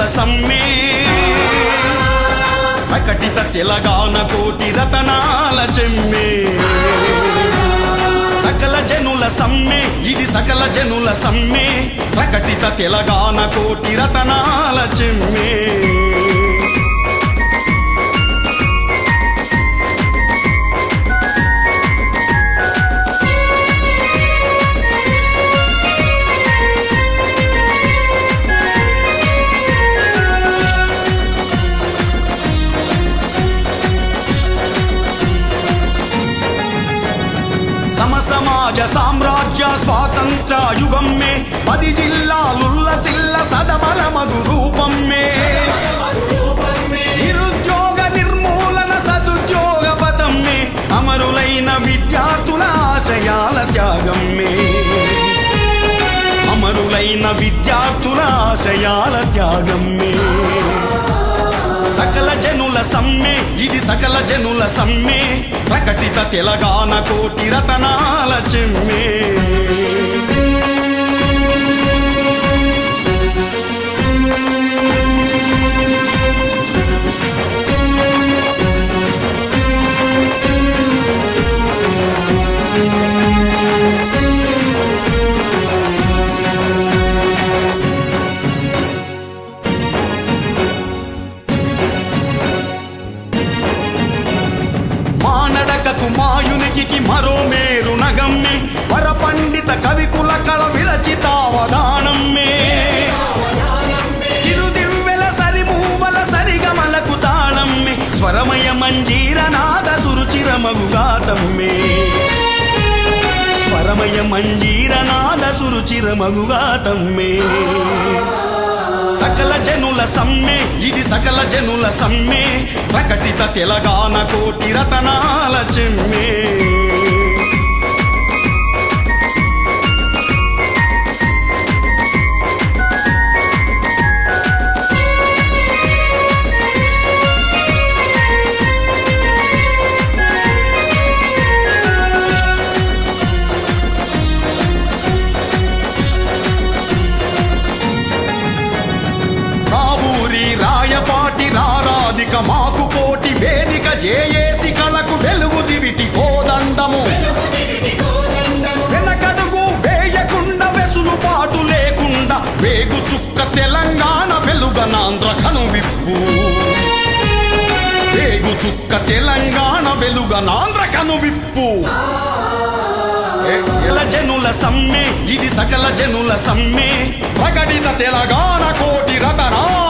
జనుల సమ్మె ప్రకటిత తెలంగాణ కోటి రతనాల చెమ్మే సకల జనుల సమ్మె ఇది సకల జనుల సమ్మె ప్రకటిత తెలంగాణ కోటి రతనాల చెమ్మే సమసమాజ సామ్రాజ్య స్వాతంత్ర యుగం మే పది జిల్లాలుల్లసిల్ల సదమల మధు రూపం మే నిరుద్యోగ నిర్మూలన సదుద్యోగ పదం మే అమరులైన విద్యార్థుల ఆశయాల త్యాగం మే అమరులైన విద్యార్థుల ఆశయాల త్యాగం మే సకల జనుల సమ్మె ఇది సకల జనుల సమ్మె ప్రకటిత తెలంగాణ కోటి రతనాల చెమ్మే మానడకకు మాయునికి మరో మేరు నగమ్మి వరపండిత కవికుల కళ విరచితావధానమ్మే చిరుదివ్వెల సరిమూవల సరిగమలకు తాళమ్మే స్వరమయ మంజీర నాద సురుచిరమగుగాతమ్మే స్వరమయ మంజీర నాద సురుచిరమగుగాతమ్మే సకల జనుల సమ్మె ఇది సకల జనుల సమ్మె ప్రకటిత తెలంగాణ కోటి రతనాల చెమ్మే రావూరి రాయపాటి రారాధిక మాకు పోటీ వేదిక జేఏసి కళకు వెలుగు దివిటి కోదండము వెనకడుగు వేయకుండా వెసులుబాటు లేకుండా వేగు చుక్క తెలంగాణ వెలుగనాంధ్ర కనువిప్పు వేగు చుక్క తెలంగాణ వెలుగనాంధ్ర కనువిప్పు సకల జనుల సమ్మె ఇది సకల జనుల సమ్మె ప్రకటిత తెలంగాణ కోటి రతనా